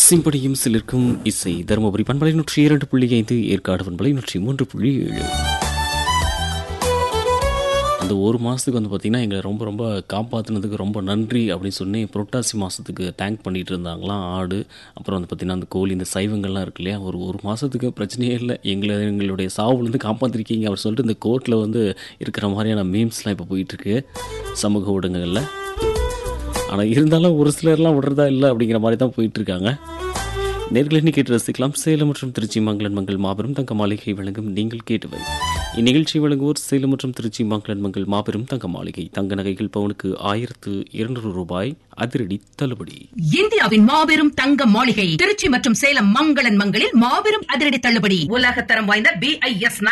சிம்படியும் சிலிர்க்கும் இசை தருமபுரி பண்பலை நூற்றி இரண்டு புள்ளி ஐந்து ஏற்காடு பண்பலை நூற்றி மூன்று புள்ளி ஏழு அந்த ஒரு மாதத்துக்கு வந்து பார்த்திங்கன்னா எங்களை ரொம்ப ரொம்ப காப்பாற்றினதுக்கு ரொம்ப நன்றி அப்படின்னு சொல்லி புரட்டாசி மாதத்துக்கு டேங்க் பண்ணிகிட்டு இருந்தாங்களாம் ஆடு அப்புறம் வந்து பார்த்திங்கன்னா அந்த கோழி இந்த சைவங்கள்லாம் இருக்கு இல்லையா ஒரு ஒரு மாதத்துக்கு பிரச்சனையே இல்லை எங்களை எங்களுடைய சாவுலேருந்து காப்பாற்றிருக்கீங்க அவர் சொல்லிட்டு இந்த கோர்ட்டில் வந்து இருக்கிற மாதிரியான மீம்ஸ்லாம் இப்போ போயிட்டுருக்கு சமூக ஊடகங்களில் ஆனால் இருந்தாலும் ஒரு சிலர்லாம் விடுறதா இல்லை அப்படிங்கிற மாதிரி தான் போயிட்டு இருக்காங்க நேர்களை நீ கேட்டு ரசிக்கலாம் சேலம் மற்றும் திருச்சி மங்களன் மங்கள் மாபெரும் தங்க மாளிகை வழங்கும் நீங்கள் கேட்டுவை இந்நிகழ்ச்சி வழங்குவோர் சேலம் மற்றும் திருச்சி மங்களன் மங்கள் மாபெரும் தங்க மாளிகை தங்க நகைகள் பவுனுக்கு ஆயிரத்து இருநூறு ரூபாய் அதிரடி தள்ளுபடி இந்தியாவின் மாபெரும் தங்க மாளிகை திருச்சி மற்றும் சேலம் மங்களன் மங்களில் மாபெரும் அதிரடி தள்ளுபடி உலகத்தரம் வாய்ந்த பி ஐ எஸ்